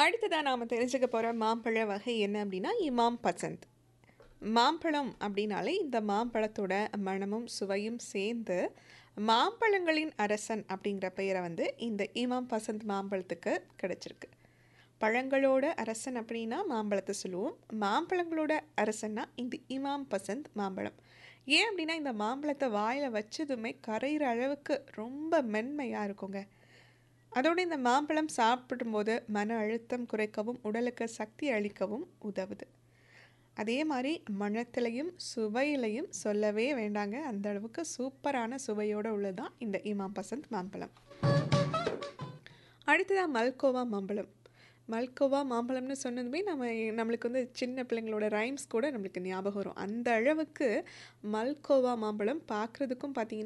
அடுத்ததாக நாம் தெரிஞ்சுக்க போகிற மாம்பழ வகை என்ன அப்படின்னா இமாம் பசந்த் மாம்பழம் அப்படின்னாலே இந்த மாம்பழத்தோட மணமும் சுவையும் சேர்ந்து மாம்பழங்களின் அரசன் அப்படிங்கிற பெயரை வந்து இந்த இமாம் பசந்த் மாம்பழத்துக்கு கிடைச்சிருக்கு பழங்களோட அரசன் அப்படின்னா மாம்பழத்தை சொல்லுவோம் மாம்பழங்களோட அரசன்னா இந்த இமாம் பசந்த் மாம்பழம் ஏன் அப்படின்னா இந்த மாம்பழத்தை வாயில் வச்சதுமே கரையிற அளவுக்கு ரொம்ப மென்மையாக இருக்குங்க அதோடு இந்த மாம்பழம் சாப்பிடும்போது மன அழுத்தம் குறைக்கவும் உடலுக்கு சக்தி அளிக்கவும் உதவுது அதே மாதிரி மணத்திலையும் சுவையிலையும் சொல்லவே வேண்டாங்க அந்த அளவுக்கு சூப்பரான சுவையோடு உள்ளதான் இந்த இமாம் பசந்த் மாம்பழம் அடுத்ததாக மல்கோவா மாம்பழம் மல்கோவா மாம்பழம்னு சொன்னதுமே நம்ம நம்மளுக்கு வந்து சின்ன பிள்ளைங்களோட ரைம்ஸ் கூட நம்மளுக்கு ஞாபகம் வரும் அந்த அளவுக்கு மல்கோவா மாம்பழம் பார்க்குறதுக்கும் பார்த்தீங்கன்னா